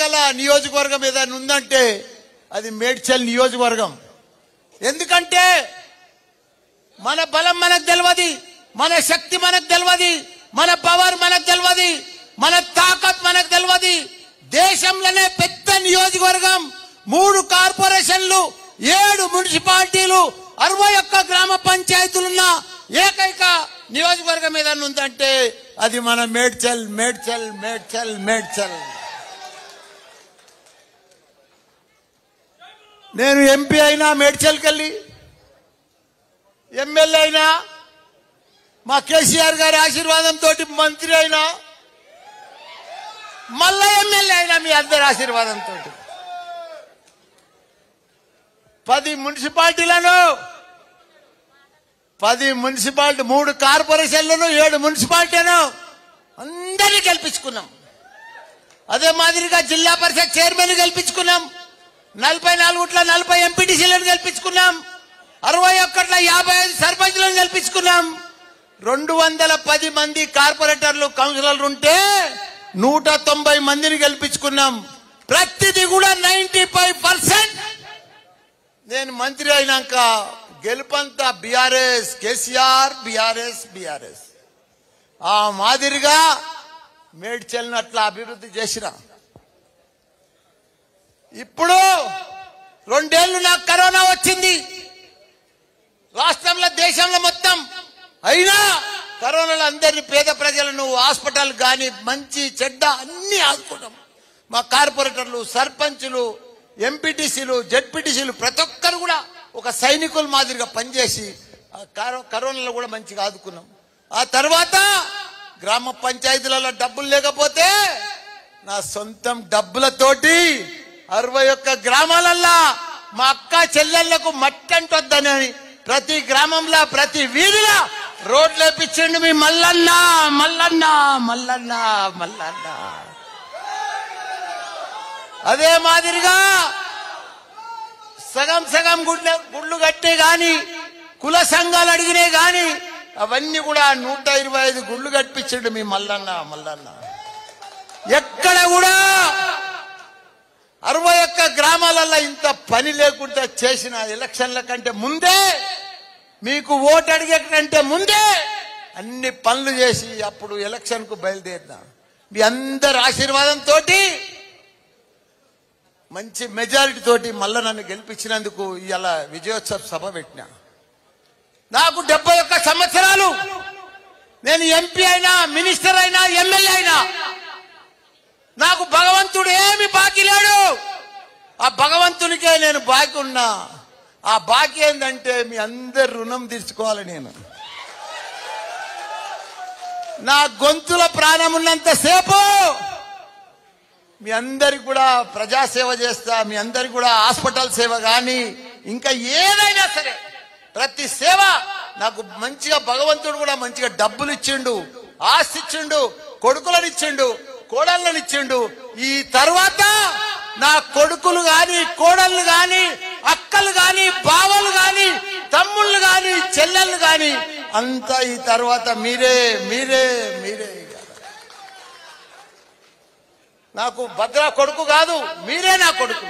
గల నియోజకవర్గం ఏదైనా ఉందంటే అది మేడ్చల్ నియోజకవర్గం ఎందుకంటే మన బలం మనకు తెలియదు మన శక్తి మనకు తెలియదు మన పవర్ మనకు తెలియదు మన తాకత్ మనకు తెలియదు దేశంలోనే పెద్ద నియోజకవర్గం మూడు కార్పొరేషన్లు ఏడు మున్సిపాలిటీలు అరవై ఒక్క గ్రామ పంచాయతీలున్న ఏకైక నియోజకవర్గం ఏదైనా ఉందంటే అది మన మేడ్చల్ మేడ్చల్ మేడ్చల్ మేడ్చల్ నేను ఎంపీ అయినా మేడ్చల్కి వెళ్ళి ఎమ్మెల్యే అయినా మా కేసీఆర్ గారి ఆశీర్వాదంతో మంత్రి అయినా మళ్ళా ఎమ్మెల్యే అయినా మీ అందరి ఆశీర్వాదంతో పది మున్సిపాలిటీలను పది మున్సిపాలిటీ మూడు కార్పొరేషన్లను ఏడు మున్సిపాలిటీలను అందరినీ గెలిపించుకున్నాం అదే మాదిరిగా జిల్లా పరిషత్ చైర్మన్ గెలిపించుకున్నాం నలభై నాలుగుట్ల నలభై ఎంపీటీసీలను గెలిపించుకున్నాం అరవై ఒక్కట్ల యాభై ఐదు సర్పంచ్లను గెలిపించుకున్నాం రెండు వందల పది మంది కార్పొరేటర్లు కౌన్సిలర్లు ఉంటే నూట తొంభై మందిని గెలిపించుకున్నాం ప్రతిదీ కూడా నైన్టీ ఫైవ్ పర్సెంట్ నేను మంత్రి అయినాక గెలుపంతా బీఆర్ఎస్ కేసీఆర్ బీఆర్ఎస్ బీఆర్ఎస్ ఆ మాదిరిగా మేడ్చల్ని అట్లా అభివృద్ధి చేసిన ఇప్పుడు రెండేళ్లు నాకు కరోనా వచ్చింది రాష్ట్రంలో దేశంలో మొత్తం అయినా కరోనాలో అందరినీ పేద ప్రజలను హాస్పిటల్ కానీ మంచి చెడ్డ అన్ని ఆదుకున్నాం మా కార్పొరేటర్లు సర్పంచులు ఎంపీటీసీలు జెడ్పీటీసీలు ప్రతి ఒక్కరు కూడా ఒక సైనికుల మాదిరిగా పనిచేసి ఆ కరో- కరోనాలో కూడా మంచిగా ఆదుకున్నాం ఆ తర్వాత గ్రామ పంచాయతీలలో డబ్బులు లేకపోతే నా సొంతం డబ్బులతోటి అరవై ఒక్క గ్రామాలల్లా మా అక్క చెల్లెళ్లకు మట్టంటొద్దని ప్రతి గ్రామంలో ప్రతి వీధిలో రోడ్లు వేపించండి మీ మల్లన్న మల్లన్న మల్లన్న మల్లన్న అదే మాదిరిగా సగం సగం గుడ్ల గుళ్ళు కట్టే గాని కుల సంఘాలు అడిగినే గాని అవన్నీ కూడా నూట ఇరవై ఐదు గుళ్ళు కట్టించండి మీ మల్లన్న మల్లన్న ఎక్కడ కూడా అరవై ఒక్క గ్రామాలలో ఇంత పని లేకుండా చేసిన ఎలక్షన్ల కంటే ముందే మీకు ఓటు అడిగే కంటే ముందే అన్ని పనులు చేసి అప్పుడు ఎలక్షన్ కు బయలుదేరిన మీ అందరి ఆశీర్వాదంతో మంచి మెజారిటీ తోటి మళ్ళా నన్ను గెలిపించినందుకు ఇలా విజయోత్సవ సభ పెట్టిన నాకు డెబ్బై ఒక్క సంవత్సరాలు నేను ఎంపీ అయినా మినిస్టర్ అయినా ఎమ్మెల్యే అయినా నాకు భగవంతుడు ఏమి బాకీ లేడు ఆ భగవంతునికే నేను బాకీ ఉన్నా ఆ బాకీ ఏంటంటే మీ అందరి రుణం తీర్చుకోవాలి నేను నా గొంతుల ప్రాణం ఉన్నంత సేపు మీ అందరికి కూడా ప్రజాసేవ చేస్తా మీ అందరికి కూడా హాస్పిటల్ సేవ కానీ ఇంకా ఏదైనా సరే ప్రతి సేవ నాకు మంచిగా భగవంతుడు కూడా మంచిగా డబ్బులు ఇచ్చిండు ఆస్తి ఇచ్చిండు కొడుకులను ఇచ్చిండు కోడళ్ళని ఇచ్చిండు ఈ తర్వాత నా కొడుకులు గాని కోడళ్ళు గాని అక్కలు గాని బావలు గాని తమ్ముళ్ళు గాని చెల్లెళ్ళు గాని అంతా ఈ తర్వాత మీరే మీరే మీరే నాకు భద్ర కొడుకు కాదు మీరే నా కొడుకు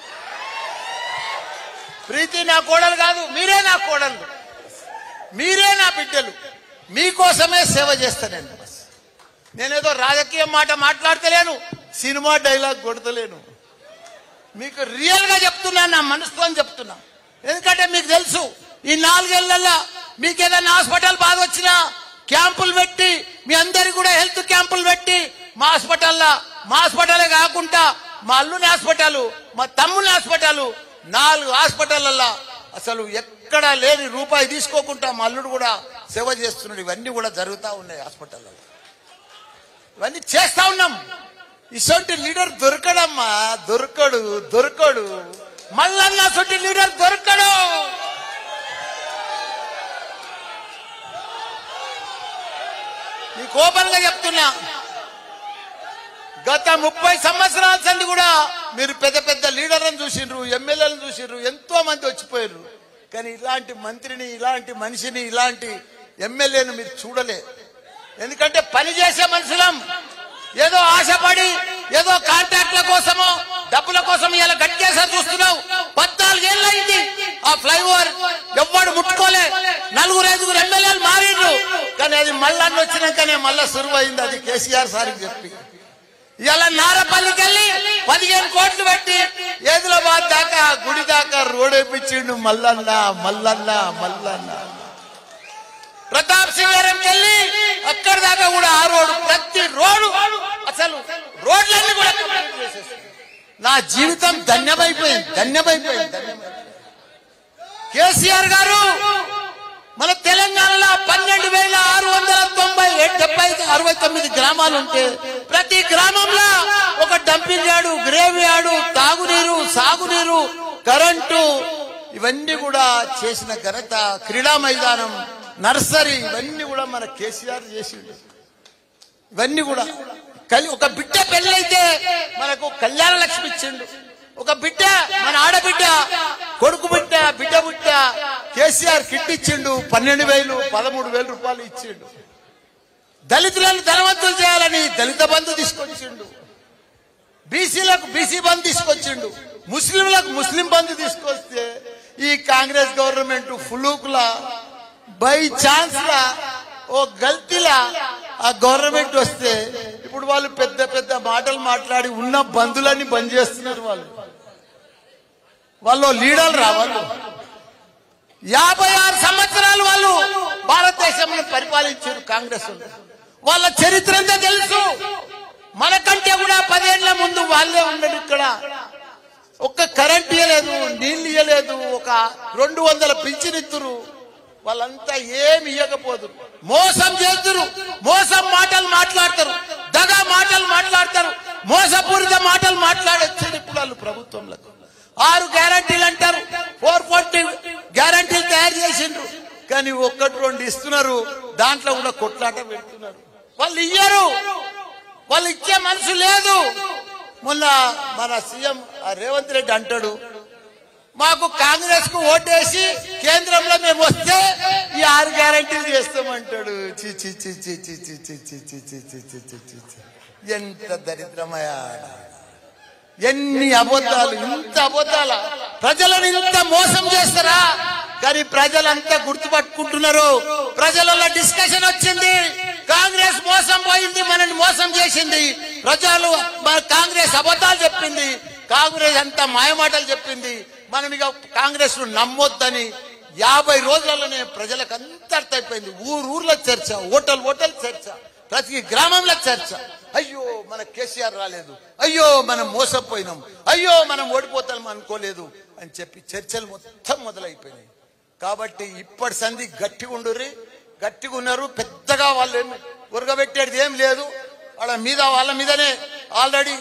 ప్రీతి నా కోడలు కాదు మీరే నా కోడలు మీరే నా బిడ్డలు మీకోసమే సేవ చేస్తానండి బస్ నేనేదో రాజకీయ మాట మాట్లాడతలేను సినిమా డైలాగ్ కొడతలేను మీకు రియల్ గా చెప్తున్నా నా మనసుతో చెప్తున్నా ఎందుకంటే మీకు తెలుసు ఈ నాలుగేళ్లలో మీకు ఏదైనా హాస్పిటల్ బాధ వచ్చినా క్యాంపులు పెట్టి మీ అందరికి కూడా హెల్త్ క్యాంపులు పెట్టి మా హాస్పిటల్లో మా హాస్పిటలే కాకుండా మా అల్లుని హాస్పిటల్ మా తమ్ముని హాస్పిటల్ నాలుగు హాస్పిటల్లో అసలు ఎక్కడ లేని రూపాయి తీసుకోకుండా మా అల్లుడు కూడా సేవ చేస్తున్నాడు ఇవన్నీ కూడా జరుగుతూ ఉన్నాయి హాస్పిటల్లో ఇవన్నీ చేస్తా ఉన్నాం ఇసొంటి లీడర్ దొరకడమ్మా దొరకడు దొరకడు మళ్ళన్నా సొంటి లీడర్ దొరకడు నీకు ఓపెన్ గా చెప్తున్నా గత ముప్పై సంవత్సరాల సంది కూడా మీరు పెద్ద పెద్ద లీడర్లను చూసిండ్రు ఎమ్మెల్యేలను చూసిండ్రు ఎంతో మంది వచ్చిపోయారు కానీ ఇలాంటి మంత్రిని ఇలాంటి మనిషిని ఇలాంటి ఎమ్మెల్యేను మీరు చూడలే ఎందుకంటే పని చేసే మనుషులం ఏదో ఆశపడి ఏదో కాంట్రాక్ట్ల కోసమో డబ్బుల కోసం ఇలా గట్కేసా చూస్తున్నావు పద్నాలుగేళ్ళు అయింది ఆ ఫ్లైఓవర్ ఎవ్వడు ముట్టుకోలే నలుగురు ఐదుగురు ఎమ్మెల్యేలు మారిండ్రు కానీ అది మళ్ళా వచ్చినాకనే మళ్ళా సురువు అయింది అది కేసీఆర్ సార్కి చెప్పి ఇలా నారపల్లికి వెళ్ళి పదిహేను కోట్లు పెట్టి ఏదిలాబాద్ దాకా గుడి దాకా రోడ్ వేపించిండు మల్లన్న మల్లన్న మల్లన్న ప్రతాప్ సింగారంకి వెళ్ళి అక్కడి దాకా కూడా ఆ రోడ్డు ప్రతి రోడ్డు అసలు రోడ్లన్నీ కూడా కంప్లీట్ చేసేసారు. నా జీవితం ధన్యమైపోయింది ధన్యమైపోయింది ధన్యమైపోయింది. కేసీఆర్ గారు మన తెలంగాణలో పన్నెండు వేల ఆరు వందల తొంభై డెబ్బై అరవై తొమ్మిది గ్రామాలు ఉంటే ప్రతి గ్రామంలో ఒక డంపింగ్ యార్డు గ్రేవ్ యార్డు తాగునీరు సాగునీరు కరెంటు ఇవన్నీ కూడా చేసిన ఘనత క్రీడా మైదానం నర్సరీ ఇవన్నీ కూడా మన కేసీఆర్ చేసిండు ఇవన్నీ కూడా కలి ఒక బిడ్డ పెళ్ళైతే మనకు కళ్యాణ లక్ష్మి ఇచ్చిండు ఒక బిడ్డ మన ఆడబిడ్డ కొడుకు బిడ్డ బిడ్డ బిడ్డ కేసీఆర్ కిట్ ఇచ్చిండు పన్నెండు వేలు పదమూడు వేల రూపాయలు ఇచ్చిండు దళితులను ధనవంతులు చేయాలని దళిత బంధు తీసుకొచ్చిండు బీసీలకు బీసీ బంధు తీసుకొచ్చిండు ముస్లింలకు ముస్లిం బంధు తీసుకొస్తే ఈ కాంగ్రెస్ గవర్నమెంట్ ఫులూకులా బై ఛాన్స్ లా ఓ గల్తీలా ఆ గవర్నమెంట్ వస్తే ఇప్పుడు వాళ్ళు పెద్ద పెద్ద మాటలు మాట్లాడి ఉన్న బంధులన్నీ బంద్ చేస్తున్నారు వాళ్ళు వాళ్ళు లీడర్లు రావాలి యాభై ఆరు సంవత్సరాలు వాళ్ళు భారతదేశంలో పరిపాలించారు కాంగ్రెస్ వాళ్ళు. వాళ్ళ చరిత్ర అంతా తెలుసు మనకంటే కూడా పదేళ్ల ముందు వాళ్ళే ఉన్నారు ఇక్కడ ఒక్క కరెంట్ ఇవ్వలేదు నీళ్లు ఇవ్వలేదు ఒక రెండు వందల పింఛనిత్తురు వాళ్ళంతా ఏమి ఇవ్వకపోదు మోసం చేస్తురు మోసం మాటలు మాట్లాడతారు దగా మాటలు మాట్లాడతారు మోసపూరిత మాటలు మాట్లాడొచ్చారు ఇప్పుడు వాళ్ళు ప్రభుత్వంలో ఆరు గ్యారంటీలు అంటారు ఫోర్ ఫార్టీ గ్యారంటీలు తయారు చేసిండ్రు కానీ ఒక్కటి రెండు ఇస్తున్నారు దాంట్లో కూడా కొట్లాట పెడుతున్నారు వాళ్ళు ఇయ్యరు వాళ్ళు ఇచ్చే మనసు లేదు మొన్న మన సీఎం ఆ రేవంత్ రెడ్డి అంటాడు మాకు కాంగ్రెస్ కు ఓటేసి కేంద్రంలో మేము వస్తే ఈ ఆరు గ్యారంటీలు చేస్తామంటాడు చి చి చి చి చి చి చి చి చి చి చి చి చి చి చి. ఎంత దరిద్రమయా ఎన్ని అబద్ధాలు ఇంత అబద్ధాల ప్రజలను ఇంత మోసం చేస్తారా కానీ ప్రజలంతా గుర్తుపట్టుకుంటున్నారు ప్రజలలో డిస్కషన్ వచ్చింది కాంగ్రెస్ మోసం పోయింది మనల్ని మోసం చేసింది ప్రజలు మన కాంగ్రెస్ అబద్ధాలు చెప్పింది కాంగ్రెస్ అంతా మాయమాటలు చెప్పింది మనం ఇక కాంగ్రెస్ ను నమ్మొద్దని యాభై రోజులలోనే ప్రజలకు అంత అర్థమైపోయింది ఊరు ఊర్లో చర్చ ఓటల్ ఓటల్ చర్చ ప్రతి గ్రామంలో చర్చ అయ్యో మన కేసీఆర్ రాలేదు అయ్యో మనం మోసపోయినాం అయ్యో మనం ఓడిపోతాం అనుకోలేదు అని చెప్పి చర్చలు మొత్తం మొదలైపోయినాయి కాబట్టి ఇప్పటి సంధి గట్టిగా ఉండుర్రి గట్టిగా ఉన్నారు పెద్దగా వాళ్ళు ఏమి ఉరగబెట్టేది ఏం లేదు వాళ్ళ మీద వాళ్ళ మీదనే ఆల్రెడీ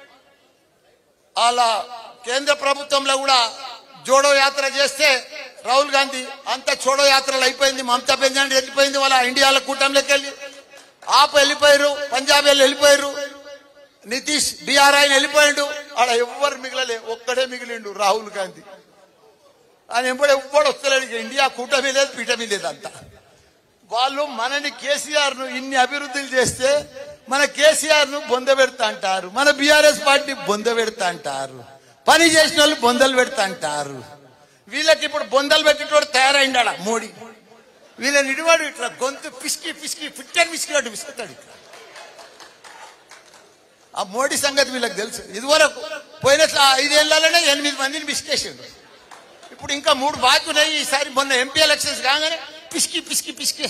వాళ్ళ కేంద్ర ప్రభుత్వంలో కూడా జోడో యాత్ర చేస్తే రాహుల్ గాంధీ అంత చోడో యాత్రలు అయిపోయింది మమతా బెంజాని వెళ్ళిపోయింది వాళ్ళ ఇండియాల కూటమిలోకి వెళ్ళి ఆప్ వెళ్ళిపోయారు పంజాబ్ వెళ్ళి వెళ్ళిపోయారు నితీష్ బీఆర్ ఆయన వెళ్ళిపోయిండు ఆడ ఎవ్వరు మిగలలే ఒక్కడే మిగిలిండు రాహుల్ గాంధీ ఆయన ఎంబడి ఎవ్వడు వస్తలేడు ఇక ఇండియా కూటమి లేదు పీఠమి లేదు అంతా వాళ్ళు మనని కేసీఆర్ ను ఇన్ని అభివృద్ధులు చేస్తే మన కేసీఆర్ ను బొంద పెడతా అంటారు మన బీఆర్ఎస్ పార్టీ బొంద పెడతా అంటారు పని చేసిన వాళ్ళు బొందలు పెడతా అంటారు వీళ్ళకి ఇప్పుడు బొందలు పెట్టేటోడు తయారైండాడ మోడీ వీళ్ళని ఇడివాడు ఇట్లా గొంతు పిసికి పిసికి ఫిట్టర్ పిసికినట్టు పిసుకుతాడు ఇట్లా ఆ మోడీ సంగతి వీళ్ళకి తెలుసు ఇదివరకు పోయిన స- ఐదేళ్లలోనే ఎనిమిది మందిని పిసికేసిండు ఇప్పుడు ఇంకా మూడు బాకీ ఉన్నాయి ఈసారి మొన్న ఎంపీ ఎలక్షన్స్ కాగానే పిసికి పిసికి పిసికి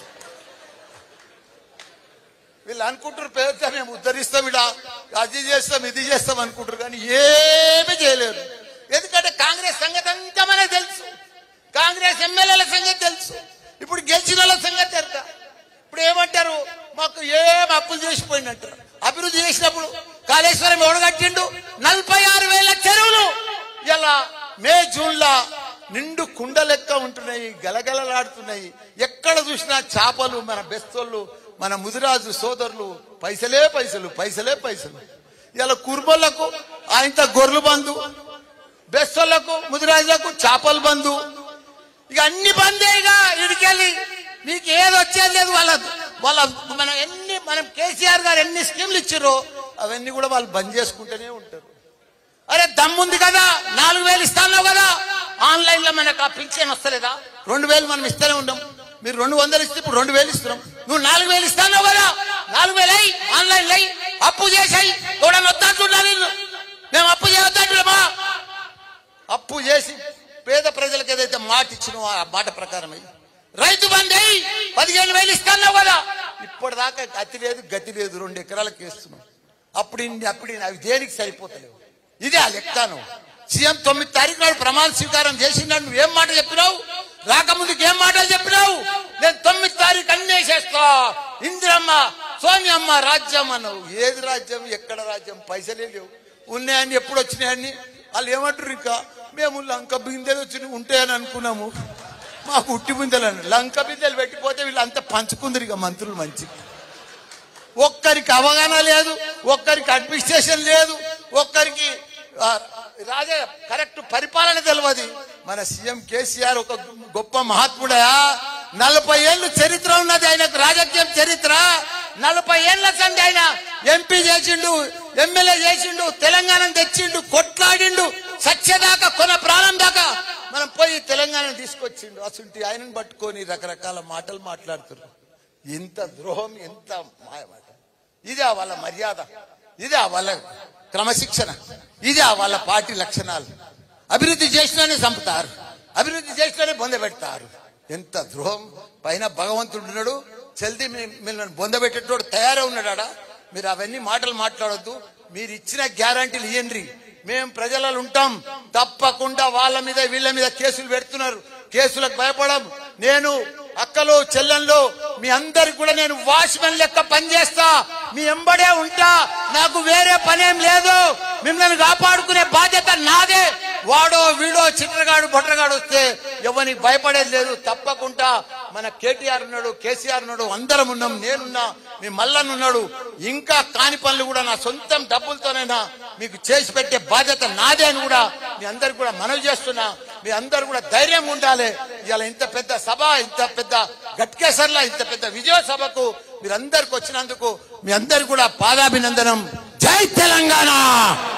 వీళ్ళు అనుకుంటారు పేరుతో మేము ఉద్ధరిస్తాం ఇడ అది చేస్తాం ఇది చేస్తాం అనుకుంటారు కానీ ఏమీ చేయలేరు ఎందుకంటే కాంగ్రెస్ సంగతి అంతా మనకు తెలుసు కాంగ్రెస్ ఎమ్మెల్యేల సంగతి తెలుసు ఇప్పుడు గెలిచిన వాళ్ళ సంగతి తెలుసా ఇప్పుడు ఏమంటారు మాకు ఏం అప్పులు చేసిపోయినట్టారు అభివృద్ధి చేసినప్పుడు కాళేశ్వరం ఎవడగట్టిండు నలభై ఆరు వేల చెరువులు ఇలా మే జూన్ లా నిండు కుండ లెక్క ఉంటున్నాయి గలగలలాడుతున్నాయి ఎక్కడ చూసినా చేపలు మన బెస్తోళ్ళు మన ముదిరాజు సోదరులు పైసలే పైసలు పైసలే పైసలు ఇలా కుర్మలకు ఆయనతో గొర్రెలు బంధు బెస్తోళ్లకు ముదిరాజులకు చేపల బంధు ఇక అన్ని బందేగా ఇడికెళ్ళి మీకు ఏది వచ్చేది లేదు వాళ్ళ వాళ్ళ మన ఎన్ని మనం కేసీఆర్ గారు ఎన్ని స్కీమ్లు ఇచ్చారో అవన్నీ కూడా వాళ్ళు బంద్ చేసుకుంటూనే ఉంటారు అరే దమ్ముంది కదా నాలుగు వేలు ఇస్తాను కదా ఆన్లైన్ లో మనకు ఆ పింఛన్ వస్తలేదా రెండు వేలు మనం ఇస్తూనే ఉన్నాం మీరు రెండు వందలు ఇస్తే ఇప్పుడు రెండు వేలు ఇస్తున్నాం నువ్వు నాలుగు వేలు ఇస్తాను కదా నాలుగు వేలు అయ్యి ఆన్లైన్ అయ్యి అప్పు చేసాయి కూడా వద్దంటున్నా నేను మేము అప్పు చేయొద్దంటున్నామా అప్పు చేసి పేద ప్రజలకు ఏదైతే మాట ఇచ్చినో ఆ మాట ప్రకారం అయ్యి రైతు బంధు అయ్యి పదిహేను వేలు ఇస్తాను కదా ఇప్పటిదాకా గతి లేదు గతి లేదు రెండు ఎకరాలకు వేస్తున్నాం అప్పుడు ఇన్ని అప్పుడు ఇన్ని అవి దేనికి సరిపోతలేవు ఇదే ఆ లెక్కను సీఎం తొమ్మిది తారీఖు నాడు ప్రమాణ స్వీకారం చేసిండు నువ్వు ఏం మాట చెప్పినావు రాకముందుకు ఏం మాటలు చెప్పినావు నేను తొమ్మిది తారీఖు అన్నీ చేస్తా ఇందిరమ్మ సోనియమ్మ రాజ్యం అన్నావు ఏది రాజ్యం ఎక్కడ రాజ్యం పైసలే లేవు ఉన్నాయని ఎప్పుడు వచ్చినాయని వాళ్ళు ఏమంటారు ఇంకా మేము లంక బిందెలు వచ్చి ఉంటాయని అనుకున్నాము మాకు ఉట్టి బిందెలు అని లంక బిందెలు పెట్టిపోతే వీళ్ళంతా పంచుకుందరు ఇక మంత్రులు మంచి ఒక్కరికి అవగాహన లేదు ఒక్కరికి అడ్మినిస్ట్రేషన్ లేదు ఒక్కరికి ఆ, రాజా కరెక్ట్ పరిపాలన తెలియదు మన సీఎం కేసీఆర్ ఒక గొప్ప మహాత్ముడా నలభై ఏళ్ళు చరిత్ర ఉన్నది ఆయనకు రాజకీయం చరిత్ర నలభై ఏళ్ల సండి ఆయన ఎంపీ చేసిండు ఎమ్మెల్యే చేసిండు తెలంగాణ తెచ్చిండు కొట్లాడిండు సత్యదాకా కొన ప్రాణం దాకా మనం పోయి తెలంగాణ తీసుకొచ్చిండు అసలు ఆయనను పట్టుకొని రకరకాల మాటలు మాట్లాడుతున్నారు ఎంత ద్రోహం ఎంత మాయమాట ఇదే వాళ్ళ మర్యాద ఇదే వాళ్ళ క్రమశిక్షణ ఇదే వాళ్ళ పార్టీ లక్షణాలు అభివృద్ధి చేసినానే చంపుతారు అభివృద్ధి చేసినానే బొందబెడతారు ఎంత ద్రోహం పైన భగవంతుడు ఉన్నాడు చల్ది మిమ్మల్ని బొందబెట్టేటోడు తయారై ఉన్నాడా మీరు అవన్నీ మాటలు మాట్లాడొద్దు మీరు ఇచ్చిన గ్యారంటీలు ఇవ్వండి మేము ప్రజలలో ఉంటాం తప్పకుండా వాళ్ళ మీద వీళ్ళ మీద కేసులు పెడుతున్నారు కేసులకు భయపడం నేను అక్కలు చెల్లెళ్ళు మీ అందరికి కూడా నేను వాచ్మెన్ లెక్క పనిచేస్తా మీ ఎంబడే ఉంటా నాకు వేరే పనేం లేదు మిమ్మల్ని కాపాడుకునే బాధ్యత నాదే వాడో వీడో చిట్రగాడు బొట్రగాడు వస్తే ఎవరికి భయపడేది లేదు తప్పకుండా మన కేటీఆర్ ఉన్నాడు కేసీఆర్ ఉన్నాడు అందరం ఉన్నాం నేనున్నా మీ మల్లన్న ఉన్నాడు ఇంకా కాని పనులు కూడా నా సొంతం డబ్బులతోనైనా మీకు చేసి పెట్టే బాధ్యత నాదే అని కూడా మీ అందరికి కూడా మనవి చేస్తున్నా మీ అందరు కూడా ధైర్యంగా ఉండాలి ఇవాళ ఇంత పెద్ద సభ ఇంత పెద్ద గట్కేసర్లా ఇంత పెద్ద విజయ సభకు మీరందరికి వచ్చినందుకు మీ అందరికి కూడా పాదాభినందనం జై తెలంగాణ